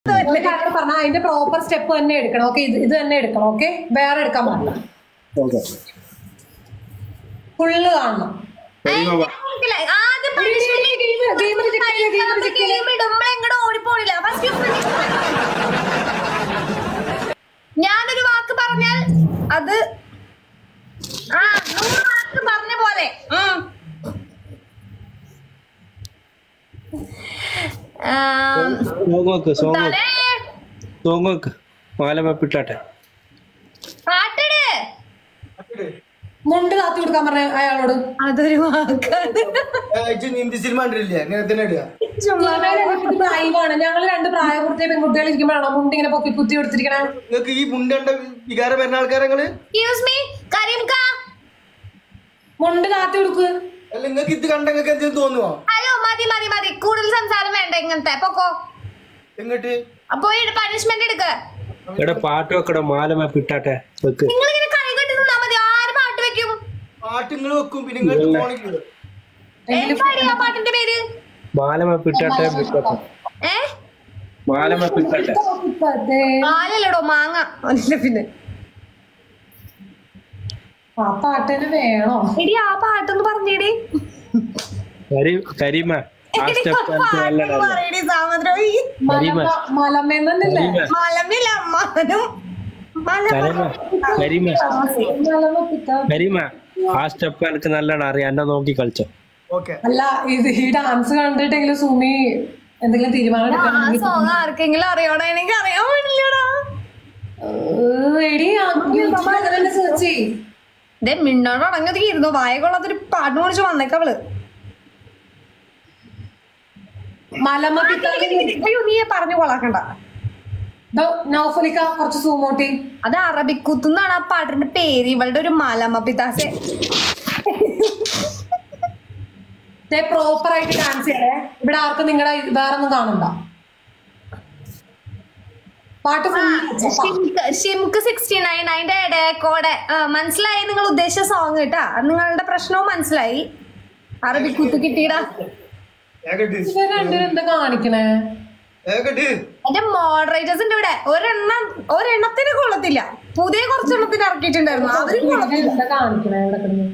പറഞ്ഞ അതിന്റെ proper step തന്നെ എടുക്കണം ഓക്കെ ഇത് ഇത് തന്നെ എടുക്കണം ഓക്കെ വേറെ എടുക്കാൻ പാടില്ല ഓക്കെ ഫുള്ള് കാണണം ആദ്യം punishment Game reject ചെയ്യ്, game reject ചെയ്യ്. game ഇടുമ്പോ എങ്ങോട്ടും ഓടിപ്പോണില്ല ഫസ്റ്റ് ഞാനൊരു വാക്ക് പറഞ്ഞാൽ അത് ആ നൂറ് വാക്ക് പറഞ്ഞ പോലെ ഉം. ആം, സോങ് വെക്ക് സോങ് വെക്ക് തലേ, സോങ് വെക്ക് മാലമ പിട്ടാട്ടെ പാട്ടിട് മുണ്ട് കാത്തി കൊടുക്കാൻ പറഞ്ഞ അയാളോട് അതൊരു വാക്കാണ് ഹിന്ദി സിനിമ കണ്ടിട്ടില്ലേ അങ്ങനെ തന്നെ ഇടുക പ്രായമാണ് ഞങ്ങൾ രണ്ട് പ്രായപൂർത്തിയ പെൺകുട്ടികൾ ഇരിക്കുമ്പോഴാണോ മുണ്ട് ഇങ്ങനെ പൊക്കി കുത്തി കൊടുത്തിരിക്കണേ നിങ്ങൾക്ക് ഈ മുണ്ടണ്ട വികാരം വരുന്ന ആൾക്കാരെ നിങ്ങള് എക്സ്ക്യൂസ് മീ കരീംക മുണ്ട് കാത്തി കൊടുക്ക് അല്ല നിങ്ങൾക്ക് ഇത് കണ്ട നിങ്ങൾക്ക് എന്തെങ്കിലും തോന്നുവോ ഹലോ മതി മതി മതി കൂടുതൽ സംസാരം വേണ്ട ഇങ്ങനത്തെ പൊക്കോ എങ്ങോട്ട് അപ്പൊ പണിഷ്മെന്റ് എടുക്ക എടാ പാട്ട് വെക്കടാ മാലമ പിട്ടാട്ടെ വെക്ക് നിങ്ങൾ ഇങ്ങനെ കൈ കെട്ടി നിന്നാ മതി ആര് പാട്ട് വെക്കും പാട്ട് നിങ്ങൾ വെക്കും പിന്നെ നിങ്ങൾക്ക് ഫോണിൽ എന്താടി ആ പാട്ടിന്റെ പേര് മാലമ പിട്ടാട്ടെ വെക്കട്ടെ ഏ മാലമ പിട്ടാട്ടെ അതെ. ആലല്ലടോ മാങ്ങ അല്ല പിന്നെ ആ പാട്ടിന് വേണോ എടി ആ പാട്ടൊന്ന് പറഞ്ഞേടി കരി കരീമ ആ സ്റ്റെപ്പ് എനിക്ക് നല്ല പാട്ടൊന്ന് പറയടി സാമദ്രോഹി കരീമ മലമേന്നല്ലേ കരീമ മലമില്ല അമ്മാനും കരീമ കരീമ മലമ പിത്ത കരീമ ആ സ്റ്റെപ്പ് എനിക്ക് നല്ലോണം അറിയാം എന്നെ നോക്കി കളിച്ചോ ഓക്കെ അല്ല ഇത് ഈ ഡാൻസ് കണ്ടിട്ടെങ്കിലും സുമി എന്തെങ്കിലും തീരുമാനം ആ എടുക്കണം സോങ് ആർക്കെങ്കിലും അറിയണോ എനിക്ക് അറിയാൻ പാടില്ലടാ എടി അങ്ങനെ സെർച്ച് ചെയ് ഇതേ മിന്നോട് അടങ്ങതിരുന്നു വായ കൊള്ളാത്തൊരു പാട്ട് കുറിച്ച് വന്നേക്കവള് മലമ പിത്ത അയ്യോ നീ പറഞ്ഞു കൊള്ളാക്കണ്ട നൗഫലിക്ക കുറച്ച് സൂമോട്ടി അത് അറബിക്കുത്ത് എന്നാണ് ആ പാട്ടിന്റെ പേര് ഇവളുടെ ഒരു മലമ പിതാസെ പ്രോപ്പർ ആയിട്ട് ഡാൻസ് ചെയ്യണേ ഇവിടെ ആർക്കും നിങ്ങളുടെ വേറെ ഒന്നും കാണണ്ട പാട്ട് full ഷിംക്ക് സിക്സ്റ്റി നയൻ അതിന്റെ ഇടയക്കോടെ ആ, മനസ്സിലായി നിങ്ങൾ ഉദ്ദേശിച്ച സോങ് കേട്ടാ അത് നിങ്ങളുടെ പ്രശ്നവും മനസ്സിലായി അറബിക്കുത്ത് കിട്ടിയിടാ ഏകട്ട് ഇവർ രണ്ടുപേരും എന്താ കാണിക്കണേ ഏകട്ട് എന്റെ മോഡറേറ്റേഴ്സിന്റെ ഇവിടെ ഒരെണ്ണം ഒരെണ്ണത്തിന് കൊള്ളത്തില്ല പുതിയ കുറച്ചെണ്ണത്തിന് ഇറക്കിയിട്ടുണ്ടായിരുന്നു അവരും കൊള്ളത്തില്ല എന്താ കാണിക്കണേ ഇവിടെ കിടന്ന്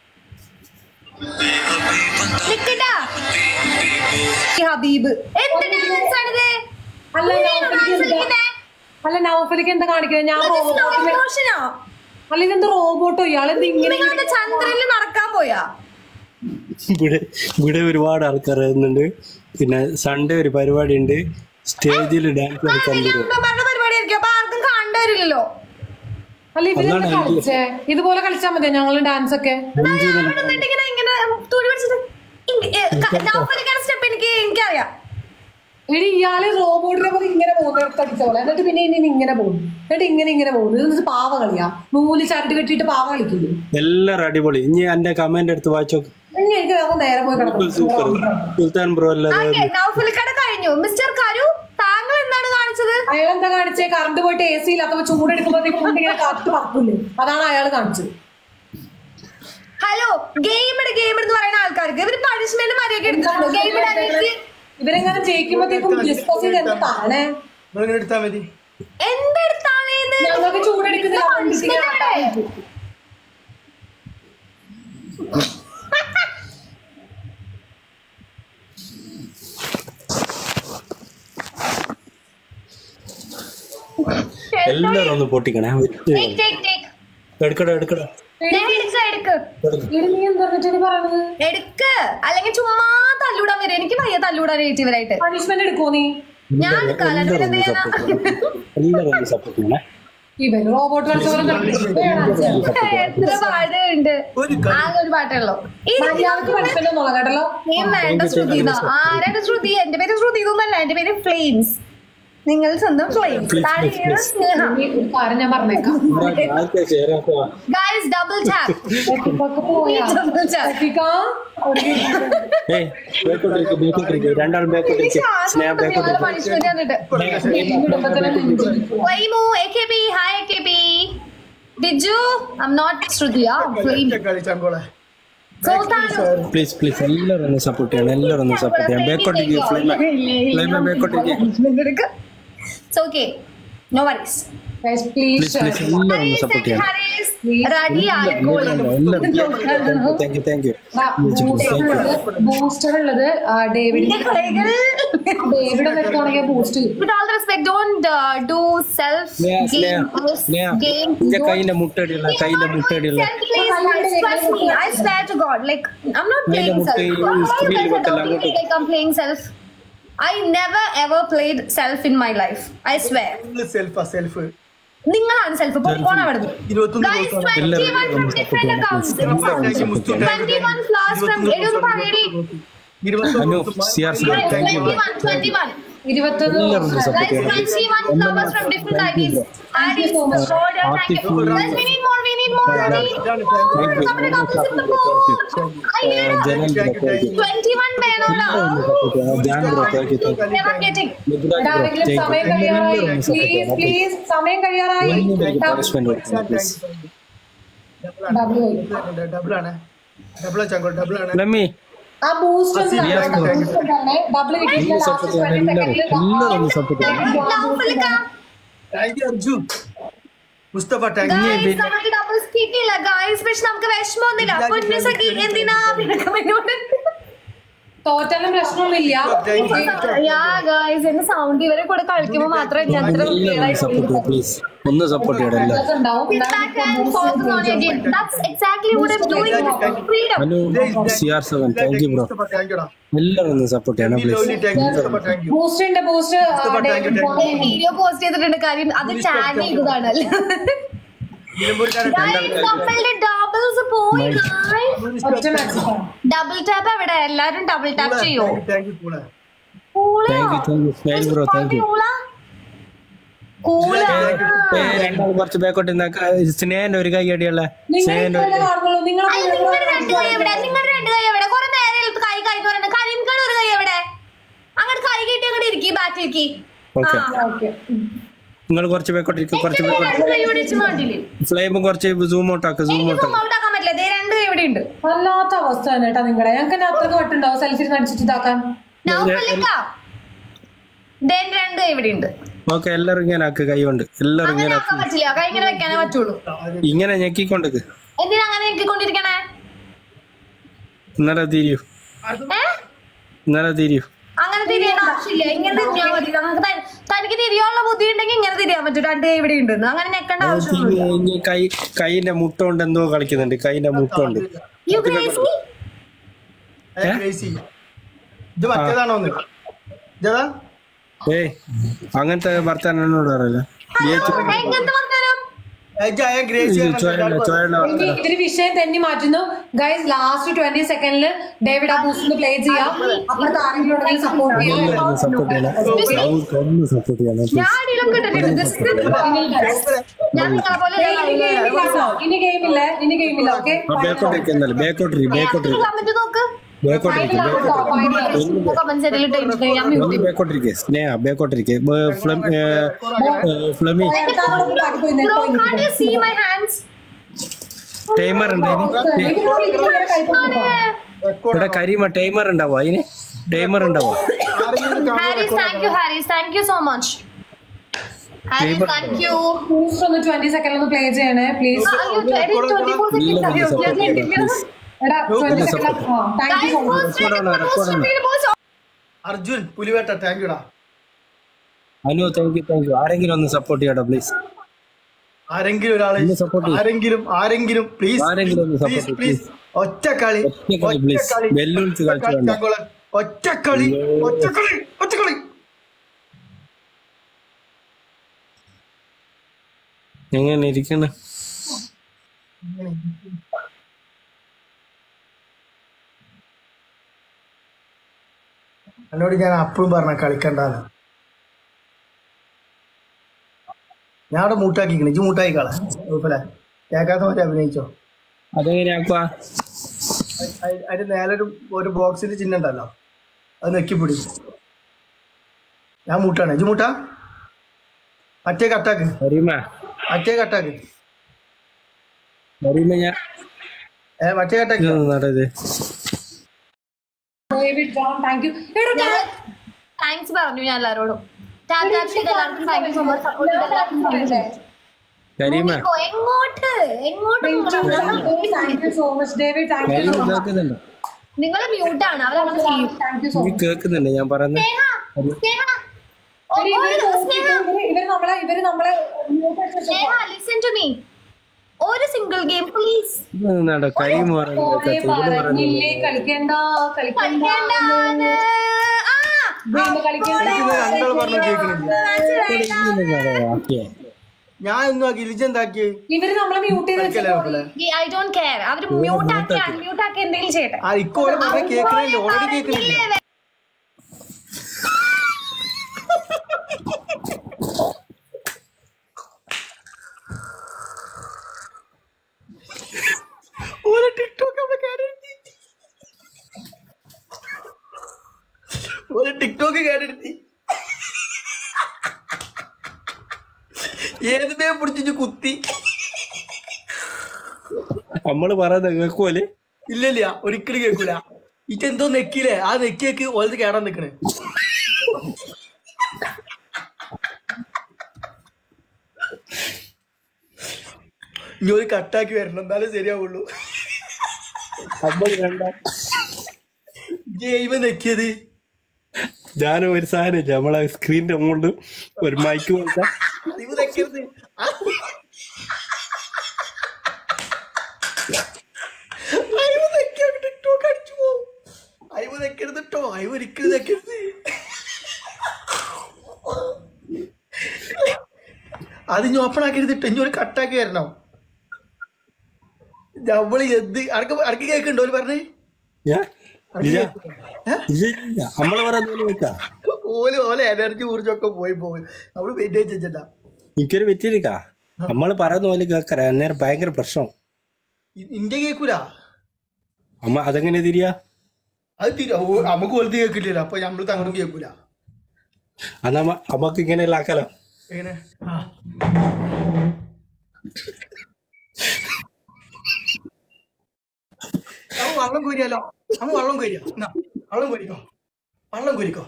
നിക്കട്ടാ ഈ ഹബീബ് എന്ത് ഡാൻസ് ആണിത് അല്ല ഇങ്ങനെയാണോ നൗഫലിക്ക് dance എന്താ കളിക്കുന്നെ? അല്ല നൗഫലിക്ക് എന്താ കാണിക്കണേ ഞാൻ ഇത് slow റോബോട്ടിന് motion ആ? അല്ല ഇതെന്താ റോബോട്ടോ ഇയാളെന്ത് ഇങ്ങനെ നിങ്ങളെന്താ ചന്ദ്രനിൽ നടക്കാൻ പോയാ ഇവിടെ ഇവിടെ ഒരുപാട് ആൾക്കാർ വരുന്നുണ്ട് പിന്നെ സൺഡേ ഒരു പരിപാടി ഉണ്ട് സ്റ്റേജിൽ ഡാൻസ് കളിക്കാൻ വരും അമ്മമാരുടെ പരിപാടി ആയിരിക്കും അപ്പൊ ആർക്കും കണ്ടുവരില്ലല്ലോ അല്ല ഇവരെന്താ അതാണ് എനിക്ക് കളിച്ചേ ഇതുപോലെ കളിച്ചാൽ മതിയോ ഞങ്ങള് ഡാൻസ് ഒക്കെ ഇങ്ങനെ ഇങ്ങനെ തുണി പിടിച്ചിട്ട് സ്റ്റെപ്പ് എനിക്ക് എനിക്കറിയാം എടി ഇയാള് റോബോട്ടിനെ പോലെ ഇങ്ങനെ പോകുന്നു അടിച്ച പോലെ എന്നിട്ട് പിന്നെ ഇനി ഇങ്ങനെ പോകുന്നു എന്നിട്ട് ഇങ്ങനെ ഇങ്ങനെ പോകുന്നു ഇത് എന്നിട്ട് പാവ കളിയാ നൂല് ചരട് കെട്ടിയിട്ട് പാവ കളിക്കില്ലേ എല്ലാരും അടിപൊളി ഇനി എന്റെ കമന്റ് എടുത്ത് വായിച്ചോ ഇനി എനിക്ക് വേഗം നേരെ പോയി സൂപ്പർ കിടക്കണം സുൽത്താൻ ബ്രോ അല്ലാതെ നൗഫലിക്കട കഴിഞ്ഞു മിസ്റ്റർ കരു താങ്കൾ എന്താണ് കാണിച്ചത് അയാൾ എന്താ കാണിച്ചേ കറണ്ട് പോയിട്ട് എ സി ഇല്ലാത്തപ്പോ ചൂടെടുക്കുമ്പോഴത്തേക്കും ഇങ്ങനെ കാറ്റ് പറക്കില്ലേ അതാണ് അയാൾ കാണിച്ചത് ഹലോ ഗെയിം ഇട് ഗെയിം എന്ന് പറയുന്ന ആൾക്കാർക്ക് ഇവര് പണിഷ്മെന്റ് മര്യാദ എടുത്തിട്ടുണ്ടോ ഗെയിം ഇടാനായിട്ട് ഇവരെങ്ങനെ ജയിക്കുമ്പോഴത്തേക്കും ഡിസ്കസ് ചെയ്ത് എന്താ കാണേ നിങ്ങളിങ്ങനെ എടുത്താൽ മതി എന്തെടുത്താണ് ഇത്? ഞങ്ങൾക്ക് ചൂടെടുക്കുന്നില്ല punishment അല്ലേ? എല്ലാരും ഒന്ന് പൊട്ടിക്കണേ Take, take, take. എടുക്കടാ എടുക്കടാ ദേ, എടുക്ക്, എടുക്ക്. എടി നീ എന്താ പറഞ്ഞിട്ട് പറയണത് എടുക്ക് അല്ലെങ്കിൽ ചുമ്മാ തല്ലൂടാൻ വരും എനിക്ക് വയ്യ തല്ലൂടാനായിട്ട് ഇവരായിട്ട് പണിഷ്മെന്റ് എടുക്കോ നീ ഞാൻ എടുക്കാം എല്ലാരും എന്ത് ഒന്ന് ചെയ്യാനാ സപ്പോർട്ട് എല്ലാരും ഒന്ന് സപ്പോർട്ട് ചെയ്യണേ ഇവര് റോബോട്ട് കളിച്ച പോലെ എത്ര പാട്ടുണ്ട് ഒരു ആകെ ഒരു പാട്ടേ ഉള്ളൂ ഈ മര്യാദക്ക് പണിഷ്മെന്റ് ഒന്നും കേട്ടല്ലോ നീ വേണ്ട ശ്രുതി ആരാണ് ശ്രുതി എന്റെ പേര് ശ്രുതി ഇതൊന്നല്ല എന്റെ പേര് ഫ്ലെയിംസ് നിങ്ങൾ സ്വന്തം ഫ്ലെയിംസ് താഴെ സ്നേഹ ഈ ഒരു കാര്യം ഞാൻ പറഞ്ഞേക്കാം ആർക്കാ ഷെയർ ആക്കുക ഗൈസ് ഡബിൾ ടാപ്പ് ഇപ്പൊക്കെ പോയാ ഡബിൾ ടാപ്പ് എത്തിക്കാ ഒരു ഏയ് ബേക്കോട്ടിരിക്കും ബേക്കോട്ടിരിക്കും രണ്ടാളും ബേക്കോട്ടിരിക്കും സ്നേഹ ബേക്കോട്ടിരിക്കും പണിഷ്മെന്റ് കണ്ടിട്ട് കുടുംബത്തിനെ നെഞ്ചിടിക്കുക. ഫ്ലെയിമു AKP hi AKP Biju I am not ശ്രുതിയ ഫ്ലെയിം കളിച്ചാങ്കോളെ സുൽത്താനു പ്ലീസ് പ്ലീസ് എല്ലാവരും ഒന്ന് സപ്പോർട്ട് ചെയ്യണം എല്ലാവരും ഒന്ന് സപ്പോർട്ട് ചെയ്യാം ബേക്കോട്ടിരിക്കും ഫ്ലെയിമ ഫ്ലെയിമ ബേക്കോട്ടിരിക്കും പണിഷ്മെന്റ് എടുക്ക it's okay no worries guys please please please എല്ലാവരും ഒന്ന് സപ്പോർട്ട് ചെയ്യണം റെഡി ആയിക്കോളും എല്ലാവരും thank you thank you booster ഉള്ളത് ആ, ഡേവിഡിന്റെ കളികൾ ഡേവിഡ് വെക്കുകയാണെങ്കിൽ boost With all the respect, don't uh, do self Sneha Sneha game. Sneha game. എന്റെ കൈയിന്റെ മുട്ടടിയുള്ള കൈയിന്റെ മുട്ടടിയുള്ള Please, guys, trust me. I swear to God, like I'm not playing Nila, self. mutti- Why you screen guys are വെക്കല്ല, talking അങ്ങോട്ട്. like I'm playing self? I never ever played self in my life. I swear. സെൽഫാ self നിങ്ങളാണ് self പോണ അവിടുന്ന് ഇരുപത്തൊന്ന് Guys, ദിവസം 21 from different accounts. 21 plus from എഴുപത് പറയടി. Anu CR C Guys, thank you 21, 21. ഇരുപത്തൊന്ന് എല്ലാവരും ഒന്ന് സപ്പോർട്ട് Guys, ചെയ്യണം 21 flowers from different IDs. IDs, Lord, thank you. Guys, we need more, we need more, we need more. നമ്മുടെ couples in the boat. അയ്യടാ. ജനൽ thank you 21 വേണോടാ. Support ചെയ്യണം Dhyan bro thank you thank you Never getting. എടാ, ആരെങ്കിലും സമയം കഴിയാറായി please please സമയം കഴിയാറായി പണിഷ്മെന്റ് കൊടുക്കണം പ്ലീസ് ഡബ്ല്യു ഡബിൾ ആണ് ഡബിൾ ചങ്കോ ഡബിൾ ആണ് ലമ്മി ആ ബൂസ്റ്റ് Yes, bro. ഡബിൾ ഒന്ന് സപ്പോർട്ട് ചെയ്യണം എല്ലാവരും എല്ലാവരും ഒന്ന് സപ്പോർട്ട് ചെയ്യണം Double-ക്കാ. Thank you Arjun Mustafa thank Guys, നമുക്ക് couples കിട്ടിയില്ല guys. പക്ഷെ നമുക്ക് വിഷമമൊന്നുമില്ല പൊന്നസഖി എന്തിനാ പിണക്കമെന്നോട് തോറ്റാലും പ്രശ്നമൊന്നുമില്ല യാ ഗായ്സ് എന്റെ സൗണ്ട് ഇവരെ കൂടെ കളിക്കുമ്പോ മാത്രമേ ഞാൻ അത്ര എല്ലാവരും ഒന്ന് സപ്പോർട്ട് ചെയ്യണം പ്ലീസ് ഒന്ന് സപ്പോർട്ട് ചെയ്യണം എല്ലാവരും ഉണ്ടാവും Sit back and focus on your game. That's exactly what I'm doing. Freedom. Anu CR seven thank you bro Mustafa thank യുടാ എല്ലാവരും ഒന്ന് സപ്പോർട്ട് ചെയ്യണം please thank you Mustafa thank you boost ഉണ്ട് ബൂസ്റ്റ് വീഡിയോ പോസ്റ്റ് ചെയ്തിട്ടുണ്ട് കാര്യം അത് ടാഗ് ചെയ്തതാണ് അല്ലേ നിലമ്പൂർക്കാരൻ Guys, നമ്മളുടെ ഡബിൾസ് പോയി ഒറ്റ മാക്സിമം ഡബിൾ ടാപ്പ് എവിടെ എല്ലാരും ഡബിൾ ടാപ്പ് ചെയ്യോ താങ്ക് യു കൂടെ thank you thank you smile bro thank you രണ്ടാൾ കുറച്ച് ബാക്കോട്ട് സ്നേഹന്റെ ഒരു കൈ അടിയുള്ള സ്നേഹന്റെ ഒരു കാണുള്ളൂ നിങ്ങൾ നിങ്ങളുടെ രണ്ട് കൈ എവിടെ നിങ്ങളുടെ രണ്ട് കൈ എവിടെ കുറെ നേരം ഇപ്പൊ കൈ കൈ എന്ന് പറയുന്നത് കരിൻകട ഒരു കൈ എവിടെ അങ്ങോട്ട് കൈ കെട്ടി അങ്ങോട്ട് ഇരിക്കി ബാക്കിലേക്ക് ഓക്കെ ഓക്കെ നിങ്ങൾ കുറച്ച് ബാക്കോട്ടിരിക്കും കുറച്ച് ബാക്കോട്ട് രണ്ട് കൈ ഇവിടെ വെച്ച് മാറ്റില്ലേ ഫ്ലെയിം കുറച്ച് സൂം ഔട്ട് ആക്ക് സൂം എനിക്ക് ഔട്ട് zoom out ആക്കാൻ പറ്റില്ല ദേ രണ്ട് കൈ ഇവിടെ ഉണ്ട് വല്ലാത്ത അവസ്ഥ തന്നെ കേട്ടാ നിങ്ങളെ ഞങ്ങൾക്ക് തന്നെ അത്രക്ക് വട്ടുണ്ടാവും സെൽഫി അടിച്ചിട്ട് ഇതാക്കാൻ ദെൻ രണ്ട് കൈ ഇവിടെ ഉണ്ട് ഓക്കെ എല്ലാരും ഇങ്ങനെ ആക്ക് കൈ കൊണ്ട് എല്ലാരും അങ്ങനെ ഇങ്ങനെ ആക്കാൻ പറ്റില്ല കൈ ഇങ്ങനെ വെക്കാനേ പറ്റുള്ളൂ ഇങ്ങനെ ഞെക്കിക്കൊണ്ടക്ക് എന്തിനാ അങ്ങനെ ഞെക്കിക്കൊണ്ടിരിക്കണേ ഇന്നലെ തിരിയൂ ഏ ഇന്നലെ തിരിയൂ അങ്ങനെ തിരിയേണ്ട ആവശ്യമില്ല ഇങ്ങനെ തിരിയാൻ പറ്റില്ല നമുക്ക് ത- തനിക്ക് തിരിയാനുള്ള ബുദ്ധി ഉണ്ടെങ്കിൽ ഇങ്ങനെ തിരിയാൻ പറ്റും രണ്ട് കൈ ഇവിടെ ഉണ്ട് അങ്ങനെ ഞെക്കേണ്ട ആവശ്യമൊന്നുമില്ല ഇനി കൈ കൈന്റെ മുട്ട കൊണ്ട് എന്തോ കളിക്കുന്നുണ്ട് കൈന്റെ മുട്ട കൊണ്ട് യു ഗ്രേസ് മീ ക്രേസി ഇത് മറ്റേതാണോ ഒന്ന് ഇതാ ഏയ് അങ്ങനത്തെ വർത്താനോട് പറയല്ല എങ്ങനത്തെ പറഞ്ഞാലും ജയ ഗ്രേസി ഇത് ചോയല്ല ചോയല്ല ഇനി ഇതിന് വിഷയം തന്നെ മാറ്റുന്നു ഗൈസ് ലാസ്റ്റ് ട്വന്റി സെക്കൻഡില് ഡേവിഡ് ആ ബൂസ്റ്റ് പ്ലേ ചെയ്യാം അപ്പുറത്ത് ആരെങ്കിലും ഉണ്ടെങ്കിൽ സപ്പോർട്ട് ചെയ്യാം എല്ലാവരും സപ്പോർട്ട് ചെയ്യണം ഒന്ന് സപ്പോർട്ട് ചെയ്യണം ഞാൻ അടിയിലൊക്കെ ഇട്ടിട്ടുണ്ട് Just ഞാൻ നിങ്ങളെ പോലെ ഇനി ഗെയിമില്ല കേട്ടോ. ഇനി ഗെയിമില്ല ഇനി ഗെയിമില്ല ഓക്കെ ബേക്കോട്ടിരിക്കും എന്നാലും ബേക്കോട്ടിരി ബേക്കോട്ടിരി കമന്റ് നോക്ക് ബേക്കോട്ടിരിക്കും കമന്റ് സൈഡിൽ ഇട്ടിട്ട് ഞാൻ mute ഒന്ന് ബേക്കോട്ടിരിക്കെ സ്നേഹ ബേക്കോട്ടിരിക്കെ ഫ്ലമി Bro, can't you see my hands? Timer ഉണ്ടായിന് ഇവിടെ കരിമ ടൈമർ ഉണ്ടാവോ അതിന് ടൈമർ ഉണ്ടാവോ Harris, thank you, Harris. Thank you so much. Harris, thank you. Boost ഒന്ന് ട്വന്റി സെക്കൻഡ് ഒന്ന് പ്ലേ ചെയ്യണേ please Ah, you did it 24 seconds അറിയോ? ഞാൻ കേട്ടില്ല. എടാ twenty second thank you Guys, so much post ചെയ്ത് post ചെയ്ത് post അർജുൻ പുലിവേട്ട താങ്ക് യുടാ Anu thank you thank you ആരെങ്കിലും ഒന്ന് സപ്പോർട്ട് ചെയ്യട്ടോ പ്ലീസ് ആരെങ്കിലും ഒരാളെ ഒന്ന് support ചെയ്യ്. ആരെങ്കിലും ആരെങ്കിലും പ്ലീസ് ആരെങ്കിലും ഒന്ന് support പ്ലീസ് ചെയ്യ്, പ്ലീസ് ഒറ്റ കളി ഒറ്റ കളി, please. വെല്ലുവിളിച്ച് കളിച്ച് വേണ്ട. ഒറ്റ കളി ഒറ്റ കളി ഒറ്റ കളി എങ്ങനെ ഇരിക്കണ എന്നോട് ഞാൻ അപ്പോഴും പറഞ്ഞ കളിക്കണ്ടാന്ന് ഞാൻ അവിടെ മൂട്ടാക്കിക്കണ ഇജ്ജ് മൂട്ടാക്കിക്കളെ കുഴപ്പമില്ല കേൾക്കാത്ത പോലെ അഭിനയിച്ചോ അതെങ്ങനെയാക്കുവാ അതി- അതിന്റെ നേരെ ഒരു ഒരു ബോക്സിന്റെ ചിഹ്നം ഉണ്ടല്ലോ അത് നെക്കിപ്പിടി ഞാൻ മൂട്ടാണ് ഇജ്ജ് മൂട്ടാ മറ്റേ കട്ടാക്ക് വരീമ മറ്റേ കട്ടാക്ക് വരീമ ഞാൻ ഏ മറ്റേ കട്ടാക്ക് ഇതൊന്ന് നടത് ഡേവിഡ് ജോൺ താങ്ക് യു എടാ ഞാൻ താങ്ക്സ് പറഞ്ഞു ഞാൻ എല്ലാരോടും ടാപ്പ് ടാപ്പ് ചെയ്ത് എല്ലാവർക്കും thank you so much support ചെയ്ത് എല്ലാവർക്കും thank you. കരീമ ഓ, എങ്ങോട്ട് എങ്ങോട്ട് thank you so much David thank you Karima so much കേൾക്കുന്നുണ്ടോ നിങ്ങൾ മ്യൂട്ടാണ് അവരവിടെ ചെയ്യും താങ്ക് യു സോ നീ മച്ച് കേൾക്കുന്നുണ്ട് ഞാൻ പറയുന്നത് സ്നേഹ സ്നേഹ ഓ, ഇവര് ഒരു- സ്നേഹ ഇവര് നമ്മളെ ഇവര് നമ്മളെ mute ആക്കി വെച്ചേക്കുവാ. സ്നേഹ ലിസൺ ടു മീ ഒരു സിംഗിൾ ഗെയിം പ്ലീസ് എന്താ കരീമ പറയുന്നത് ഓനെ പറഞ്ഞില്ലേ കളിക്കണ്ട കളിക്കണ്ട വീണ്ടും കളിക്കണ്ട രണ്ടാൾ പറഞ്ഞു കേൾക്കണില്ല ഓക്കെ ഞാൻ ഒന്നും ആക്കി ലിജ എന്താക്കി ഇവര് നമ്മളെ മ്യൂട്ട് ചെയ്ത് കളിക്കല്ലേ വെച്ചേക്കുവാ. നോക്കല്ലേ ഐ ഡോണ്ട് കെയർ അവര് മ്യൂട്ട് ആക്കി അൺമ്യൂട്ട് ആക്കി എന്തെങ്കിലും ചെയ്യട്ടെ ആ ഇക്കോ ഓരോ പറഞ്ഞ കേൾക്കണില്ല ഓൾറെഡി കേൾക്കണില്ല ഓരോ ടിക്ടോക്ക് അവിടെ കേടെടുത്തി ഓരോ ടിക്ടോക്ക് കേടെടുത്തി ഏതിനെ പിടിച്ചു കുത്തി നമ്മള് പറയുന്നത് കേൾക്കുമല്ലേ ഇല്ല ഇല്ല ഒരിക്കലും കേൾക്കൂല ഇതെന്തോ നെക്കില്ലേ ആ നെക്കിയേക്ക് ഓലത്ത് കേടാൻ നിക്കണേ ഇനി ഒരു കട്ടാക്കി വരണം എന്നാലേ ശരിയാവുള്ളൂ നമ്മൾ വേണ്ട ജൈവ നെക്കിയത് ഞാനും ഒരു സാധനം ഇല്ല നമ്മളെ സ്ക്രീനിന്റെ അങ്ങോട്ട് ഒരു മൈക്ക് പോലത്തെ ഇവ നെക്കരുത് ആ. അയ്യോ നെക്കിയാൽ ടിക്ടോക്ക് അടിച്ചു പോവും അയ്യോ നെക്കരുത് കേട്ടോ അയ്യോ ഒരിക്കലും നെക്കരുത് അത് ഇനി ഓപ്പൺ ആക്കരുത് കേട്ടോ ഇനി ഒരു കട്ടാക്കി വരണം നമ്മള് എന്ത് അടക്ക് അടക്ക് കേക്കുണ്ടോ ഓല് പറഞ്ഞേ ഞാൻ ഇല്ല ഏ? ഇല്ല, ഇല്ല. നമ്മള് പറയുന്നത് വെച്ചാ ഓല് ഓല എനർജി ഊർജ്ജമൊക്കെ പോയി പോയി നമ്മള് മെയിൻറ്റെയിൻ ചെയ്തില്ല എനിക്കൊരു വെച്ചിരിക്ക നമ്മള് പറയുന്ന പോലെ കേക്കറ അന്നേരം ഭയങ്കര പ്രശ്നം ഇന്ത്യ കേക്കൂല അമ്മ അതെങ്ങനെ തിരിയാ അത് തീരാ ഓ, നമുക്ക് വലുത് കേക്കില്ലല്ലോ അപ്പൊ നമ്മള് തങ്ങളും കേക്കൂല അന്നാ അമ്മക്ക് ഇങ്ങനെയുള്ള ആക്കാലോ എങ്ങനെ ആ നമ്മ വള്ളം കോരിയാലോ നമ്മ വള്ളം കോരിയാ എന്നാ വള്ളം കോരിക്കോ വള്ളം കോരിക്കോ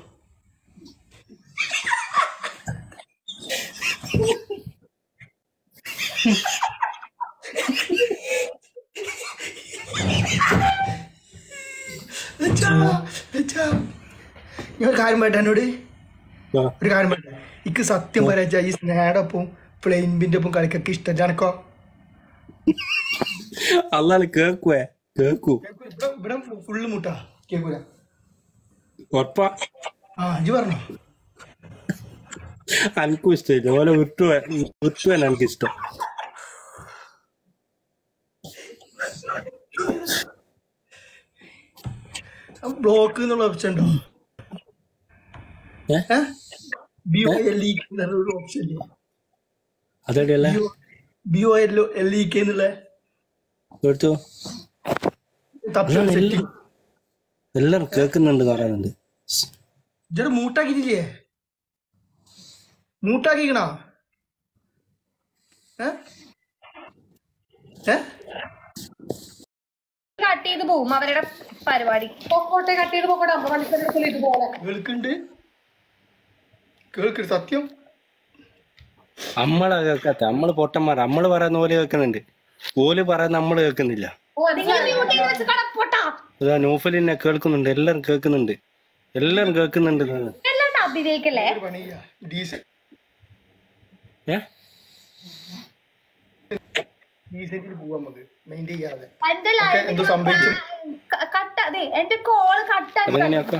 ലച്ചാ, ലച്ചാ. ഞാൻ ഒരു കാര്യം പറയട്ടെ എന്നോട് ആ, ഒരു കാര്യം പറയട്ടെ ഇക്ക് സത്യം പറയാ ഈ സ്നേഹയുടെ ഒപ്പം പ്ലെയിൻബിന്റെ ഒപ്പം കളിക്കൊക്കെ ഇഷ്ടം എനക്കോ അല്ലാതെ കേക്കുവേ കേക്കൂ ഇവിടെ ഇവിടെ ഫുള്ള് മുട്ടാ കേക്കൂല ഉറപ്പാ ആ ഇജ്ജ് പറഞ്ഞോ എനിക്കും ഇഷ്ടമില്ല ഓലെ വിട്ടുവ വിട്ടുവാൻ എനിക്ക് ഇഷ്ടം ബ്ലോക്ക് എന്നുള്ള ഓപ്ഷൻ ഉണ്ടോ A B O L E ഒരു ഓപ്ഷൻ ഇല്ലേ അതെടിയല്ലേ B O L L E K എന്നുള്ള എടുത്തു തപ്ഷൻ സെറ്റിംഗ് എല്ലാരും കേൾക്കുന്നുണ്ട് പറയുന്നുണ്ട് ഇജ്ജൊരു മൂട്ടാക്കിയിട്ടില്ലേ മൂട്ടാക്കിക്കണോ ഏ ഏ കട്ട് ചെയ്ത് പോവും അവരുടെ പരിപാടി പൊക്കോട്ടെ കട്ട് ചെയ്ത് പൊക്കോട്ടെ അമ്മ മണിക്കൂറിൽ ഇതുപോലെ കേൾക്കുന്നുണ്ട് കേൾക്കുന്നുണ്ട് സത്യം നമ്മളെ കേൾക്കാത്ത നമ്മള് പൊട്ടന്മാർ നമ്മള് പറയുന്ന പോലെ കേൾക്കുന്നുണ്ട് ഓല് പറയുന്ന നമ്മള് കേൾക്കുന്നില്ല ഓ അത് നിങ്ങൾ മ്യൂട്ട് ചെയ്ത് വെച്ച് കടപ്പൊട്ടാ അതാ നൂഫലിനെ കേൾക്കുന്നുണ്ട് എല്ലാരും കേൾക്കുന്നുണ്ട് എല്ലാരും കേൾക്കുന്നുണ്ട് എന്നാണ്. എല്ലാണ്ട് അഭിനയിക്കല്ലേ ഒരു പണിയില്ല ഡീസൽ ഏ ഡീസന്റിൽ പോവാം നമുക്ക് മെയിൻറ്റെയിൻ ചെയ്യാതെ എന്റെ ഓക്കേ, എന്തോ സംഭവിച്ചു. കട്ട അതെ എന്റെ കോള് കട്ടാക്കി അതെങ്ങനെയാക്കാം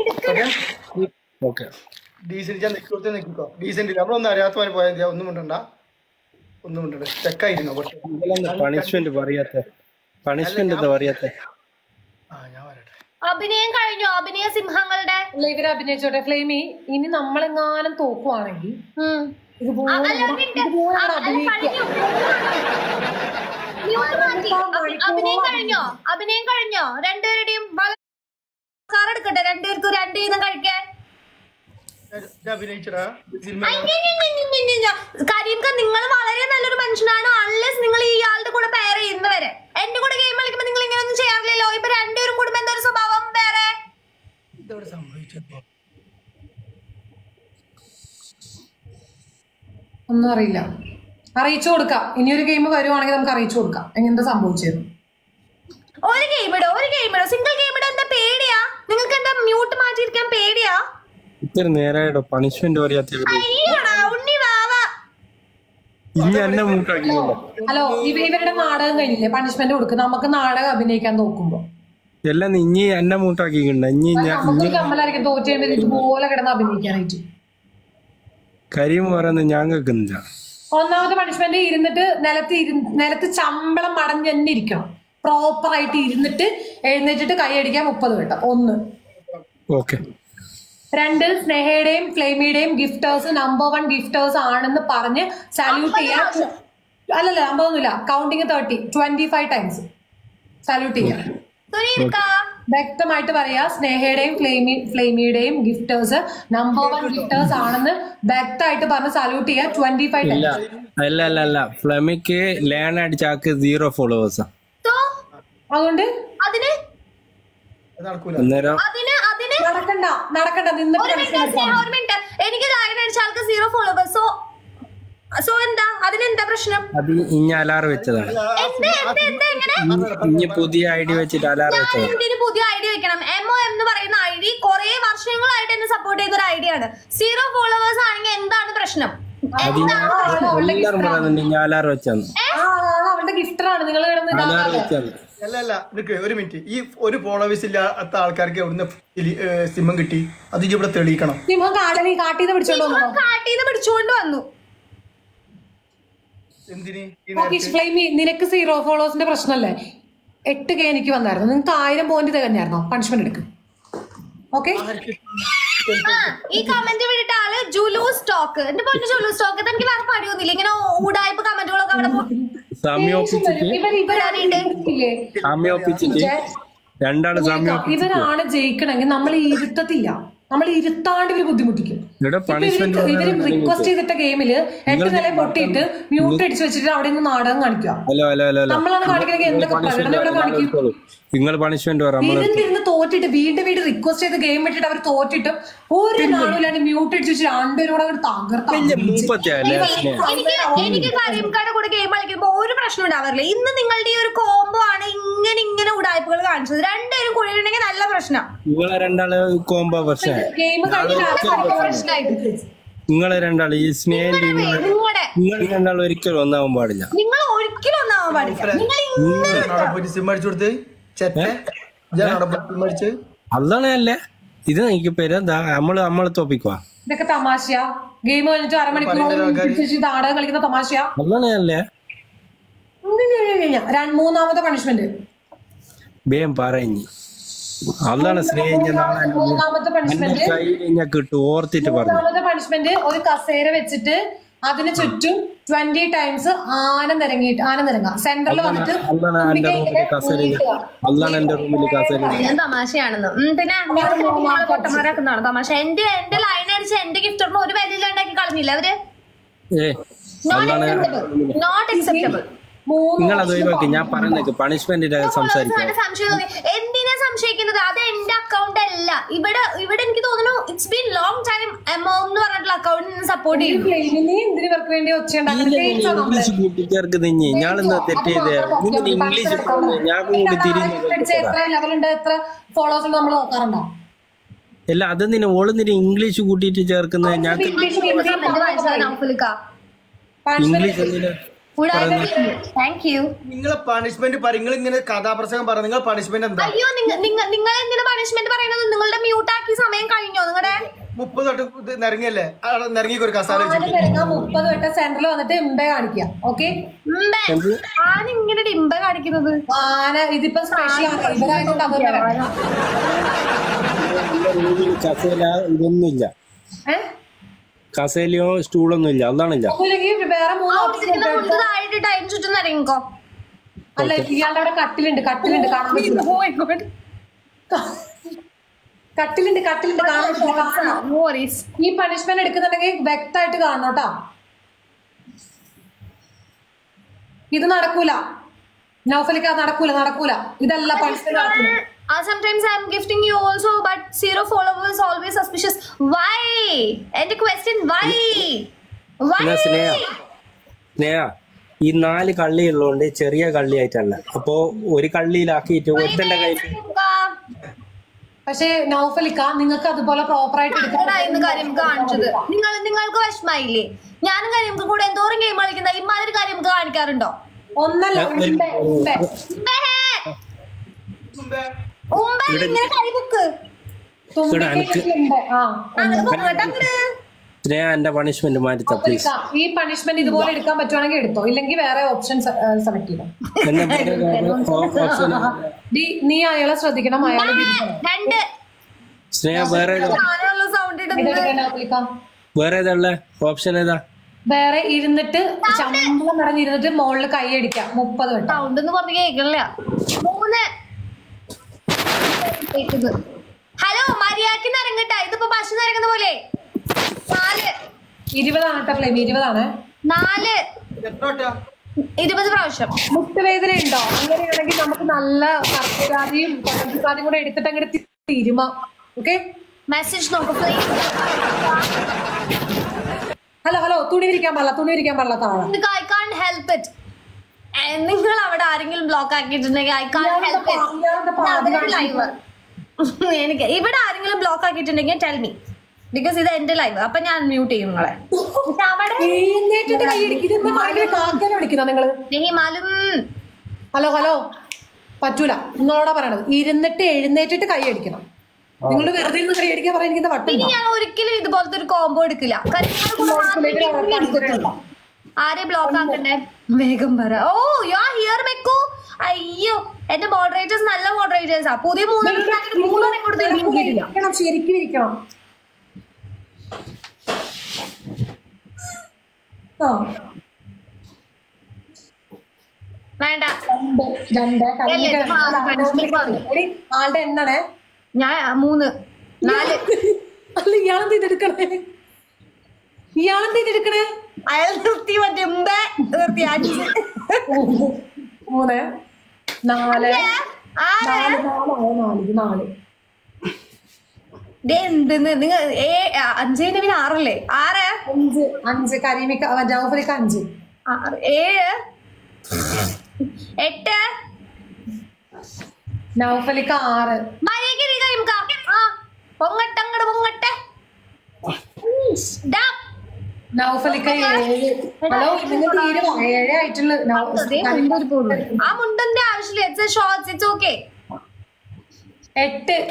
ഓക്കെ ഡീസന്റ് ഞാൻ നിൽക്കോത്തെ നിൽക്കോ ഡീസന്റ് നമ്മളൊന്നും അറിയാത്ത പോലെ പോയാൽ മതി. ഒന്നും മിണ്ടണ്ട ഒന്നും മിണ്ടണ്ട ചെക്കായിരുന്നു പക്ഷെ പണിഷ്മെന്റ് പറയാത്ത പണിഷ്മെന്റ് എന്താ പറയാത്ത ആ ഞാൻ പറയട്ടെ അഭിനയം കഴിഞ്ഞോ അഭിനയ സിംഹങ്ങളുടെ അല്ല ഇവര് അഭിനയിച്ചോട്ടെ ഫ്ലെയിമി ഇനി നമ്മളെങ്ങാനും തോക്കുവാണെങ്കിൽ ഉം. ഇതുപോലെ അ- അല്ല, ഇവിടെ- നിന്റെ- ഇതുപോലെ അ- ഇവിടെ അല്ല, അഭിനയിക്കുക കഴിഞ്ഞു. മ്യൂട്ട് മാറ്റി. അഭി- അഭിനയം കഴിഞ്ഞോ അഭിനയം കഴിഞ്ഞോ രണ്ടുപേരുടെയും കാർ എടുക്കട്ടെ രണ്ടുപേർക്കും രണ്ട് വീതം കഴിക്കാൻ ഞാൻ അഭിനയിച്ചടാ സിനിമ കരീംക നിങ്ങൾ വളരെ നല്ലൊരു മനുഷ്യനാണ് അൺലെസ് നിങ്ങൾ ഈ ആളുടെ കൂടെ പെയർ ചെയ്യുന്നവരെ എന്റെ കൂടെ ഗെയിം കളിക്കുമ്പോ നിങ്ങൾ ഇങ്ങനെ ഒന്നും ചെയ്യാറില്ലല്ലോ ഇപ്പൊ രണ്ടുപേരും കൂടുമ്പോ എന്തൊരു സ്വഭാവം വേറെ ഇതവിടെ സംഭവിച്ചപ്പോ ഒന്നും അറിയില്ല അറിയിച്ചു കൊടുക്കാം ഇനിയൊരു ഗെയിം വരുവാണെങ്കിൽ നമുക്ക് അറിയിച്ചു കൊടുക്കാം എങ്ങനെന്താ സംഭവിച്ചത് ഒരു ഗെയിം ഇടോ ഒരു ഗെയിം ഇടോ സിംഗിൾ ഗെയിം ഇടോ എന്താ പേടിയാ നിങ്ങൾക്ക് എന്താ മ്യൂട്ട് മാറ്റിയിരിക്കാൻ പേടിയാ ഇത്ര നേരമായിട്ടോ പണിഷ്മെന്റ് പറയാത്ത അയ്യടാ ഉണ്ണി വാവ ഇനി എന്നെ മൂട്ടാക്കിയില്ല ഹലോ ഇവ ഇവരുടെ നാടകം കഴിഞ്ഞില്ലേ പണിഷ്മെന്റ് കൊടുക്കും നമുക്ക് നാടകം അഭിനയിക്കാൻ നോക്കുമ്പോ എല്ലാം നീ ഇനി എന്നെ മൂട്ടാക്കിക്കണ്ട ഇനി ഞാൻ നമുക്ക് കമ്മലായിരിക്കും തോറ്റ് കഴിയുമ്പോൾ ഇതുപോലെ കിടന്ന് അഭിനയിക്കാനായിട്ട് കരിയും പറയുന്നത് ഞാൻ കേൾക്കുന്നില്ല ഒന്നാമത്തെ പണിഷ്മെന്റ് ഇരുന്നിട്ട് നിലത്ത് ഇരു നിലത്ത് ചമ്പളം മടഞ്ഞ് തന്നെ ഇരിക്കണം പ്രോപ്പർ ആയിട്ട് ഇരുന്നിട്ട് എഴുന്നേറ്റിട്ട് കൈയടിക്കാൻ മുപ്പത് വട്ടം ഒന്ന് ഓക്കെ രണ്ട് സ്നേഹയുടെയും ഫ്ലെയിമിയുടെയും ഗിഫ്റ്റേഴ്സ് നമ്പർ വൺ ഗിഫ്റ്റേഴ്സ് ആണെന്ന് പറഞ്ഞ് സല്യൂട്ട് ചെയ്യാൻ അല്ലല്ല അമ്പതൊന്നുമില്ല counting thirty twenty five times salute ചെയ്യാം സുനീൽക്ക വ്യക്തമായിട്ട് പറയാ സ്നേഹയുടെയും ഫ്ലെയിമി ഫ്ലെയിമിയുടെയും ഗിഫ്റ്റേഴ്സ് നമ്പർ വൺ ഗിഫ്റ്റേഴ്സ് ആണെന്ന് വ്യക്തമായിട്ട് പറഞ്ഞ് സല്യൂട്ട് ചെയ്യാ ട്വന്റി ഫൈവ് ഇല്ല ടൈംസ് അല്ല അല്ല അല്ല ഫ്ലമിക്ക് ലേൺ അടിച്ചാക്ക് സീറോ ഫോളോവേഴ്സാ സോ അതുകൊണ്ട് അതിന് അത് നടക്കൂല അന്നേരം അതിന് അതിന് നടക്കണ്ട നടക്കണ്ട നിന്നിട്ട് ഒരു മിനിറ്റ് മനസ്സിലാക്കാം. സ്നേഹ ഒരു മിനിറ്റ് എനിക്ക് ധാരണ അടിച്ച ആൾക്ക് സീറോ ഫോളോവേഴ്സ് സോ സോ എന്താ അതിനെന്താ പ്രശ്നം അത് ഇനി അലാറ് വെച്ചതാണ് എന്ത് എന്ത് എന്ത് എങ്ങനെ ഇനി പുതിയ ഐ ഡി വെച്ചിട്ട് അലാറ് ഞാൻ വെച്ചതാണ് എന്തിന് പുതിയ ഐഡിയ വെക്കണം എം ഒ എന്ന് പറയുന്ന ഐ ഡി കുറെ വർഷങ്ങളായിട്ട് എന്നെ സപ്പോർട്ട് ചെയ്ത ഒരു ഐഡിയ ആണ് സീറോ ഫോളോവേഴ്സ് ആണെങ്കിൽ എന്താണ് പ്രശ്നം അത് ഞാൻ എല്ലാവരും പറയുന്നുണ്ട് ഇനി അലാറ് വെച്ചാന്ന് ആ ആള് അവളുടെ ഗിഫ്റ്ററാണ് നിങ്ങൾ കിടന്ന് അലാറ് ഇതാകാതെ വെച്ചാന്ന് അല്ല അല്ല നിക്ക് ഒരു മിനിറ്റ് ഈ ഒരു ഫോളോവേഴ്സ് ഇല്ലാത്ത ആൾക്കാർക്ക് എവിടുന്ന് സിമ്മം കിട്ടി അത് ഇജ്ജ് ഇവിടെ തെളിയിക്കണം സിംഹം കാട്ടിൽ കാട്ടീന്ന് പിടിച്ചോണ്ട് വന്നോ കാട്ടീന്ന് പിടിച്ചുകൊണ്ട് വന്നു എന്തിന് ഈ ഓക്കെ ഫ്ലെയിമി നിനക്ക് സീറോ ഫോളോവേഴ്സിന്റെ പ്രശ്നമല്ലേ എട്ട് കെ എനിക്ക് വന്നായിരുന്നു നിങ്ങൾക്ക് ആയിരം പോയിന്റ് തികഞ്ഞായിരുന്നോ പണിഷ്മെന്റ് എടുക്ക് ഓക്കെ ആ, ഈ കമന്റ് വിട്ടിട്ട് ആള് ജുലു സ്റ്റോക്ക് എന്റെ പൊന്നു ജുലു സ്റ്റോക്ക് എനിക്ക് വേറെ പണിയൊന്നുമില്ല ഇങ്ങനെ ഊടായ്പ കമന്റുകളൊക്കെ അവിടെ പോ- സമയോപ്പിച്ചിട്ട് ഇവർ ഇവരാണില്ലേ സമയോപ്പിച്ചിട്ട് രണ്ടാള് സമയോപ്പിച്ചിട്ട് ഇവരാണ് ജയിക്കണമെങ്കിൽ നമ്മൾ ഇരുത്തത്തില്ല നമ്മൾ ഇരുത്താണ്ട് ഇവര് ബുദ്ധിമുട്ടിക്കും ഇവിടെ ഇപ്പൊ പണിഷ്മെന്റ് ഇവര് ഇവര് റിക്വസ്റ്റ് ചെയ്തിട്ട ഗെയിമില് എട്ട് നില പൊട്ടിയിട്ട് മ്യൂട്ട് അടിച്ചു വെച്ചിട്ട് അവിടെ നിന്ന് നാടകം കാണിക്കുക ഹലോ ഹലോ ഹലോ ഹലോ നമ്മളാണ് കാണിക്കണമെങ്കിൽ എന്തൊക്കെ പ്രകടനം ഇവിടെ കാണിക്കും നിങ്ങൾ പണിഷ്മെന്റ് പറ നമ്മള് ഇരുന്നിരുന്ന് തോറ്റിട്ട് വീണ്ടും വീണ്ടും റിക്വസ്റ്റ് ചെയ്ത് ഗെയിം വിട്ടിട്ട് അവർ തോറ്റിട്ട് ഒരു നാളുമില്ലാണ്ട് മ്യൂട്ട് അടിച്ചു വെച്ചിട്ട് രണ്ടുപേരും കൂടെ അങ്ങട് തകർത്താ മൂപ്പത്തിയല്ലേ എനിക്ക് എനിക്ക് കരീംക്കാരുടെ കൂടെ ഗെയിം കളിക്കുമ്പോ ഒരു പ്രശ്നം ഉണ്ടാവാറില്ല ഇന്ന് നിങ്ങളുടെ ഈ ഒരു കോംബോ ആണ് ഇങ്ങനെ ഇങ്ങനെ ഉടായ്പകൾ കാണിച്ചത് രണ്ടുപേരും കൂടിയിട്ടുണ്ടെങ്കിൽ നല്ല പ്രശ്നം നിങ്ങളെ രണ്ടാള് കോമ്പോ പക്ഷേ ഗെയിം കഴിഞ്ഞ പ്രശ്നമായിട്ട് നിങ്ങളെ രണ്ടാള് ഈ സ്നേഹിന്റെ നിങ്ങളുടെ നിങ്ങൾ രണ്ടാളും ഒരിക്കലും ഒന്നാവാൻ പാടില്ല നിങ്ങൾ ഒരിക്കലും ഒന്നാവാൻ പാടില്ല നിങ്ങൾ ഇങ്ങനെ അവിടെ പോയിട്ട് സിം അടിച്ചു കൊടുത്ത് ചെറ്റ ഞാൻ അവിടെ പോയിട്ട് സിം അടിച്ച് അതാണ് അല്ലേ ഇത് എനിക്ക് പേര് എന്താ നമ്മള് നമ്മളെ തോപ്പിക്കുവാ ഇതൊക്കെ തമാശയാ ഗെയിം കഴിഞ്ഞിട്ട് അരമണിക്കൂർ വെച്ചിട്ട് നാടകം കളിക്കുന്ന തമാശയാ അതാണ് അല്ലേ രണ്ട് മൂന്നാമത്തെ പണിഷ്മെന്റ് വേം പറഞ്ഞ് അതാണ് സ്നേഹിച്ച നാളെ എന്റെ മു- മൂന്നാമത്തെ എന്റെ പണിഷ്മെന്റ് കയ്യിൽ ഞാൻ കിട്ടും ഓർത്തിട്ട് പറഞ്ഞു മൂന്നാമത്തെ പണിഷ്മെന്റ് ഒരു കസേര വെച്ചിട്ട് അതിന് ചുറ്റും ട്വന്റി ടൈംസ് ആന നിരങ്ങിയിട്ട് ആന നിരങ്ങ സെന്ററിൽ വന്നിട്ട് അതാണ് എന്റെ റൂമിൽ കസേര അതാണ് എന്റെ റൂമിൽ കസേര ഞാൻ തമാശയാണെന്ന് ഉം, പിന്നെ പൊട്ടന്മാരാക്കുന്നതാണ് തമാശ എന്റെ എന്റെ ലൈൻ അടിച്ച് എന്റെ ഗിഫ്റ്ററിന് ഒരു വിലയില്ലാണ്ടാക്കി കളഞ്ഞില്ല അവര് ഏ നോട്ട് അതാണ് അക്സെപ്റ്റബിൾ നോട്ട് അക്സെപ്റ്റബിൾ മൂന്ന് നിങ്ങൾ അത് ഒഴിവാക്കി ഞാൻ പറയുന്നത് പണിഷ്മെന്റിന്റെ സംസാരിക്കാം സംശയം തോന്നി എന്തിനാ സംശയിക്കുന്നത് അത് എന്റെ അക്കൗണ്ട് അല്ല ഇവിടെ ഇവിടെ എനിക്ക് തോന്നുന്നു ഇറ്റ്സ് ബീൻ ലോങ് ടൈം എമോ എന്ന് പറഞ്ഞിട്ടുള്ള അക്കൗണ്ടിന് സപ്പോർട്ട് ഈ ചെയ്യുന്നു പ്ലെയിനിന് എന്തിനു ഇവർക്ക് വേണ്ടി ഒച്ചയുണ്ടാക്കുന്നത് ഇംഗ്ലീഷ് കൂട്ടിച്ചേർക്ക് തിഞ്ഞി ഞാനെന്താ തെറ്റ് ചെയ്തേ നിങ്ങൾ ഇംഗ്ലീഷ് പറഞ്ഞേ ഞാൻ കൂടി തിരിഞ്ഞു എത്ര ലെവലുണ്ട് എത്ര ഫോളോവേഴ്സ് ഉണ്ട് നമ്മൾ നോക്കാറുണ്ടോ അല്ല അതെന്തിനാ ഓളുന്നിട്ട് ഇംഗ്ലീഷ് കൂട്ടിയിട്ട് ചേർക്കുന്നത് ഞാൻ ഇംഗ്ലീഷ് ഇംഗ്ലീഷ് എന്തിനാ താങ്ക് യു നിങ്ങളെ പണിഷ്മെന്റ് പറ നിങ്ങൾ ഇങ്ങനെ കഥാപ്രസംഗം പറ നിങ്ങൾ പണിഷ്മെന്റ് എന്താ അയ്യോ നിങ്ങൾ നിങ്ങൾ എന്തിനാ പണിഷ്മെന്റ് പറയുന്നത് നിങ്ങളുടെ മ്യൂട്ടാക്കി സമയം കഴിഞ്ഞോ നിങ്ങളുടെ മുപ്പത് തൊട്ട് ഇത് നിരങ്ങിയല്ലേ അവിടെ നിരങ്ങിക്ക് ഒരു കസാല ആന വെച്ചിട്ട് പെരുങ്ങ മുപ്പത് വട്ടം സെന്ററിൽ വന്നിട്ട് ഇമ്പേ കാണിക്കുക ഓക്കെ ആണ് ഇങ്ങനെ ഡിമ്പ കാണിക്കുന്നത് ആന ഇതിപ്പോ സ്പെഷ്യൽ ആണ് ഇവരായതുകൊണ്ട് അവർ കസേല ഇതൊന്നുമില്ല ഏഹ് കസേലയോ സ്റ്റൂളൊന്നും ഇല്ല അതാണില്ല ഒന്നുമില്ലെങ്കിൽ വേറെ മൂന്ന് ഓപ്ഷൻ ഇതിന്റെ മുണ്ട് താഴെ ടൈം ചുറ്റും ഇറങ്ങിക്കോ അല്ല ഇയാളുടെ അവിടെ കട്ടിലുണ്ട് കട്ടിലുണ്ട് കാണാൻ പറ്റില്ല കട്ടിലുണ്ട് കട്ടിലുണ്ട് കാണാൻ പറ്റില്ല കാണണം. വോറീസ് ഈ പണിഷ്മെന്റ് എടുക്കുന്നുണ്ടെങ്കിൽ വ്യക്തമായിട്ട് കാണണം കേട്ടോ ഇത് നടക്കൂല നൗഫലിക്ക നടക്കൂല നടക്കൂല ഇതല്ല പണിഷ്മെന്റ് നടക്കൂല Uh, sometimes I'm gifting you also, but zero followers always suspicious. Why? And the question, why? പിന്നെ സ്നേഹ സ്നേഹ ഈ നാല് കള്ളി ഉള്ളതുകൊണ്ട് ചെറിയ കള്ളിയായിട്ടല്ല അപ്പോ ഒരു കള്ളിയിലാക്കിയിട്ട് ഒരുത്തന്റെ കയ്യിൽ പക്ഷേ നൗഫലിക്ക നിങ്ങൾക്ക് അതുപോലെ പ്രോപ്പർ ആയിട്ട് എടുക്കാൻ എടാ ഇന്ന് കാര്യം കാണിച്ചത് നിങ്ങൾ നിങ്ങൾക്ക് വിഷമായില്ലേ ഞാനും കാര്യം കൂടെ എന്തോരം ഗെയിം കളിക്കുന്ന ഇമാതിരി കാര്യം കാണിക്കാറുണ്ടോ ഒന്നല്ല ഉണ്ട്, ഉണ്ട്. ഉമ്പ ഇങ്ങനെ കൈ ബുക്ക് ഇവിടെ അനക്ക് ഉണ്ട്. ആ അങ്ങനെ പൊക്കട്ടെ അങ്ങട്. സ്നേഹ എന്റെ പണിഷ്മെന്റ് മാറ്റിത്ത പ്ലീസ് നൗഫലിക്ക, ഈ പണിഷ്മെന്റ് ഇതുപോലെ എടുക്കാൻ പറ്റുവാണെങ്കിൽ എടുത്തോ ഇല്ലെങ്കിൽ വേറെ ഓപ്ഷൻ സെലക്ട് ചെയ്തോ എന്നെ വേറെ ഓപ്ഷൻ നീ- നീ അയാളെ ശ്രദ്ധിക്കണം അയാളെ തിരിച്ചറിയണം. രണ്ട് സ്നേഹ വേറെ ഏതാ? ഞാനുള്ള സൗണ്ട് ഇടുന്നത് ഇതെടുക്കാൻ നൗഫലിക്ക. വേറെ ഏതാ ഉള്ളെ ഓപ്ഷൻ ഏതാ വേറെ ഇരുന്നിട്ട് ശമ്പളം നിറഞ്ഞിരുന്നിട്ട് മുകളിൽ കൈ അടിക്കാം മുപ്പത് വട്ടം സൗണ്ട് എന്ന് പറഞ്ഞ് കേൾക്കണില്ല മൂന്ന് ഹലോ മര്യാദക്ക് നിറങ്ങട്ടാ ഇതിപ്പോ പശു നിറങ്ങുന്ന പോലെ നാല് ഇരുപതാണ് കേട്ടോ ഫ്ലെയിം ഇരുപതാണ് നാല് ഇരുപത് പ്രാവശ്യം മുട്ടുവേദന ഉണ്ടോ അങ്ങനെയാണെങ്കിൽ നമുക്ക് നല്ല കർപ്പൂരാതിയും പഞ്ചസാരയും കൂടെ എടുത്തിട്ട് അങ്ങനെ തീരുമ ഓക്കെ മെസ്സേജ് നോക്ക് please. ഹലോ ഹലോ തുണി വിരിക്കാൻ പാടില്ല തുണി വിരിക്കാൻ പാടില്ല താഴെ നിങ്ങൾക്ക് ഐ കാൺ ഹെൽപ്പ് ഇറ്റ് നിങ്ങൾ അവിടെ ആരെങ്കിലും ബ്ലോക്ക് ആക്കിയിട്ടുണ്ടെങ്കിൽ ഐ കാൺ ഹെൽപ്പ് ഇയാളുടെ പാതി ലൈവ് എനിക്ക് ഇവിടെ ആരെങ്കിലും ബ്ലോക്ക് ആക്കിയിട്ടുണ്ടെങ്കിൽ ടെൽ മീ ബിക്കോസ് ഇത് എന്റെ ലൈവ് അപ്പൊ ഞാൻ മ്യൂട്ട് ചെയ്യും നിങ്ങളെ പക്ഷെ അവിടെ എഴുന്നേറ്റിട്ട് കൈ അടിക്കും ഇതെന്താ ഭയങ്കര കാക്കനെ വിളിക്കുന്ന നിങ്ങള് നെഹിമാലും ഹലോ ഹലോ പറ്റൂല നിങ്ങളോടാ പറയണത് ഇരുന്നിട്ട് എഴുന്നേറ്റിട്ട് കൈ അടിക്കണം നിങ്ങൾ വെറുതെ ഇരുന്ന് കൈ അടിക്കാൻ പറയാൻ എനിക്ക് ഇനി വട്ടുണ്ടോ ഞാൻ ഒരിക്കലും ഇതുപോലത്തെ ഒരു കോംബോ എടുക്കില്ല കാരണം നിങ്ങൾ മാത്രമേ എടുത്തിട്ടുള്ളൂ. ആരെ ബ്ലോക്ക് ആക്കണ്ടേ വേഗം പറ ഓ യാ ഹിയർ മെക്കോ അയ്യോ എന്റെ മോഡറേറ്റേഴ്സ് നല്ല മോഡറേറ്റേഴ്സാ പുതിയ മൂന്ന് മൂന്നെണ്ണം കൊടുത്ത് എനിക്ക് കിട്ടിയിട്ടില്ല ഇരിക്കണം ശരിക്കും ഇരിക്കണം ആ വേണ്ട രണ്ട് അല്ലേ, ഇത് മാറി, punishment മാറി. എടി, ആളുടെ എണ്ണണേ ഞാൻ മൂന്ന് നാല് അല്ല ഇയാളെന്ത് ഇതെടുക്കണേ ഇയാളെന്ത് ഇതെടുക്കണേ അയാൾ നിർത്തി മറ്റേ മുമ്പേ നിർത്തി അഞ്ച് മൂന്ന് നാല് ആറ് നാല് നാല് നാല് ഇത് നാല് ദേ എന്തെന്ന് നിങ്ങൾ ഏ അഞ്ചേന്റെ പിന്നെ ആറല്ലേ ആറ് അഞ്ച് അഞ്ച് കരീമിക്ക ജൗഫലിക്ക് അഞ്ച് ആറ് ഏഴ് എട്ട് നൗഫലിക്ക് ആറ് മര്യാദയ്ക്ക് ഇരി കഴിയുമ്പോ. ആ പൊങ്ങട്ടെ അങ്ങട് പൊങ്ങട്ടെ ഡാ. നൗഫലിക്ക ഏഴ് ഹലോ നിങ്ങൾ തീരുമോ ഏഴേ ആയിട്ടുള്ളു അതേ മുണ്ടൊരു പോകുന്നു. ആ മുണ്ടന്റെ ആവശ്യമില്ല ഇറ്റ്സ് ഷോർട്സ് ഇറ്റ്സ് ഓക്കെ എട്ട്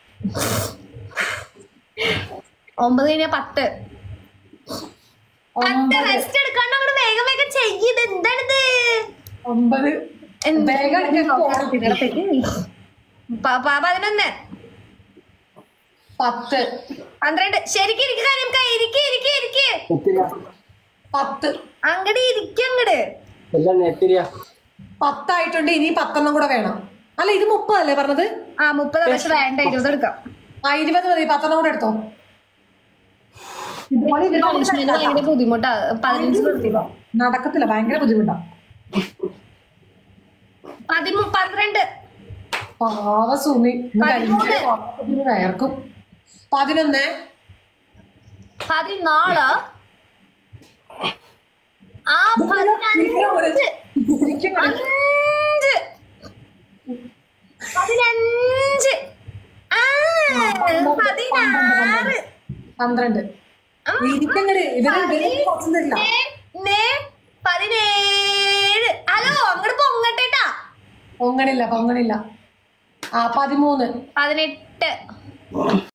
ഒമ്പത് കഴിഞ്ഞാ പത്ത് പത്ത് ഒമ്പത് റെസ്റ്റ് എടുക്കാണ്ട് അങ്ങോട്ട് വേഗം വേഗം ചെയ്യത് എന്താണിത് ഒമ്പത് എന്ത്? വേഗം എടുക്കാൻ പോണം. പ- പ- പതിനൊന്ന് പത്ത് പന്ത്രണ്ട് ശരിക്കും ഇരിക്ക് കാര്യം ഇരിക്ക് ഇരിക്ക് ഇരിക്ക് പത്ത് അങ്ങട് ഇരിക്ക് അങ്ങട് എല്ലാം നെറ്റിരിയാ പത്തായിട്ടുണ്ട് ഇനി പത്തെണ്ണം കൂടെ വേണം അല്ല ഇത് മുപ്പതല്ലേ പറഞ്ഞത് ആ മുപ്പത് പക്ഷെ വേണ്ട ഇരുപത് എടുക്കാം ആ ഇരുപത് മതി പത്തെണ്ണം കൂടെ എടുത്തോ ഇതുപോലെ ഇരുന്ന് പണിഷ്മെന്റ് ഭയങ്കര ബുദ്ധിമുട്ടാ പതിനഞ്ച് കൊടുത്തില്ല നടക്കത്തില്ല ഭയങ്കര ബുദ്ധിമുട്ടാ പതിമൂ പന്ത്രണ്ട് പാവ സുമി ഇന്ന് പതിമൂന്ന്. ഭയങ്കര പാവത്തിന് വേർക്കും പതിനൊന്ന് പതിനാല് ആ പതിനഞ്ച് അഞ്ച് പതിനഞ്ച് ആ പതിനാറ് പന്ത്രണ്ട് ഇരിക്കങ്ങട് ഇവര് ഇവര് കുറച്ചൊന്നുമില്ല പതിനേ പതിനേഴ് ഹലോ അങ്ങോട്ട് പൊങ്ങട്ടേട്ടാ പൊങ്ങണില്ല പൊങ്ങണില്ല ആ പതിമൂന്ന് പതിനെട്ട്